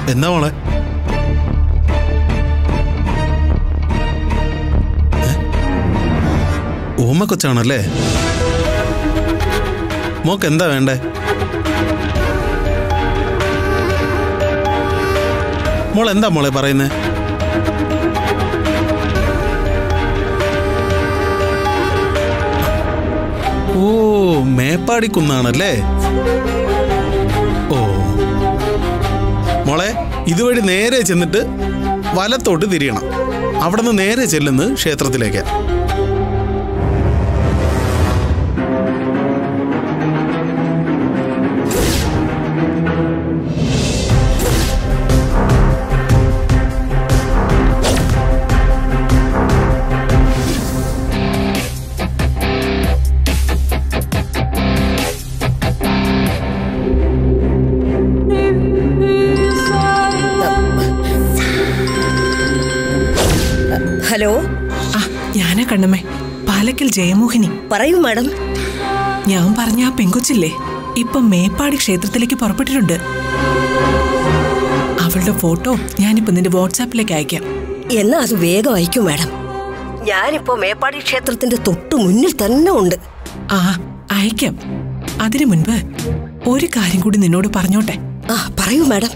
എന്താ മോളെ ഏ? ഓമ കൊച്ചാണല്ലേ മോക്ക് എന്താ വേണ്ടേ മോൾ എന്താ മോളെ പറയുന്നേ ഓ മേപ്പാടിക്കുന്നാണല്ലേ ഓ മോളെ ഇതുവഴി നേരെ ചെന്നിട്ട് വലത്തോട്ട് തിരിയണം അവിടെ നിന്ന് നേരെ ചെല്ലുന്നത് ക്ഷേത്രത്തിലേക്ക് ഹലോ ആ ഞാനാ കണ്ണമ്മേ പാലക്കൽ ജയമോഹിനി പറയൂ മാഡം ഞാൻ പറഞ്ഞ ആ പെങ്കൊച്ചില്ലേ ഇപ്പൊ മേപ്പാടി ക്ഷേത്രത്തിലേക്ക് പുറപ്പെട്ടിട്ടുണ്ട് അവളുടെ ഫോട്ടോ ഞാനിപ്പോ നിന്റെ വാട്സാപ്പിലേക്ക് അയക്കാം എന്നാ അത് വേഗം അയക്കൂ മാഡം ഞാനിപ്പോ മേപ്പാടി ക്ഷേത്രത്തിന്റെ തൊട്ടു മുന്നിൽ തന്നെ ഉണ്ട് ആ അയക്കാം അതിനു മുൻപ് ഒരു കാര്യം കൂടി നിന്നോട് പറഞ്ഞോട്ടെ ആ പറയൂ മാഡം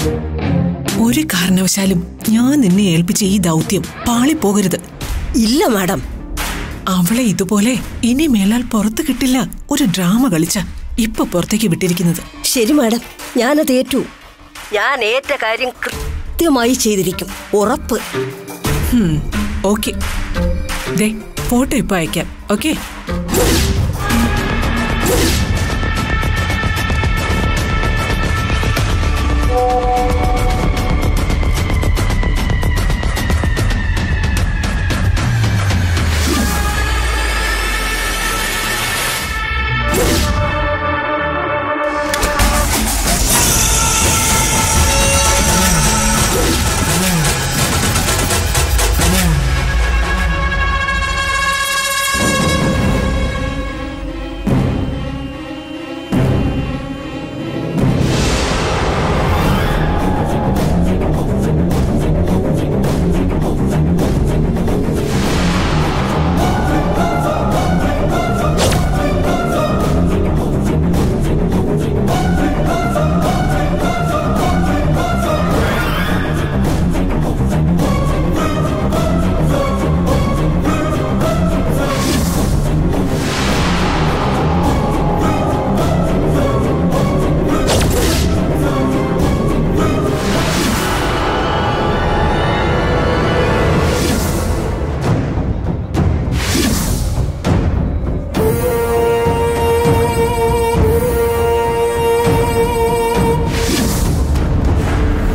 ഒരു കാരണവശാലും ഞാൻ നിന്നെ ഏൽപ്പിച്ച ഈ ദൗത്യം പാളിപ്പോകരുത് ഇല്ല മാഡം അവളെ ഇതുപോലെ ഇനി മേലാൽ പുറത്തു കിട്ടില്ല ഒരു ഡ്രാമ കളിച്ച ഇപ്പൊ പുറത്തേക്ക് വിട്ടിരിക്കുന്നത് ശരി മാഡം ഞാനത് ഏറ്റു ഞാൻ ഏറ്റ കാര്യം കൃത്യമായി ചെയ്തിരിക്കും ഉറപ്പ് ഓക്കെ ദേ ഫോട്ടോ ഇപ്പൊ അയക്കാം ഓക്കെ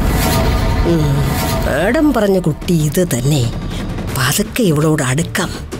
മാഡം പറഞ്ഞ കുട്ടി ഇത് തന്നെ പതുക്കെ ഇവളോട് അടുക്കാം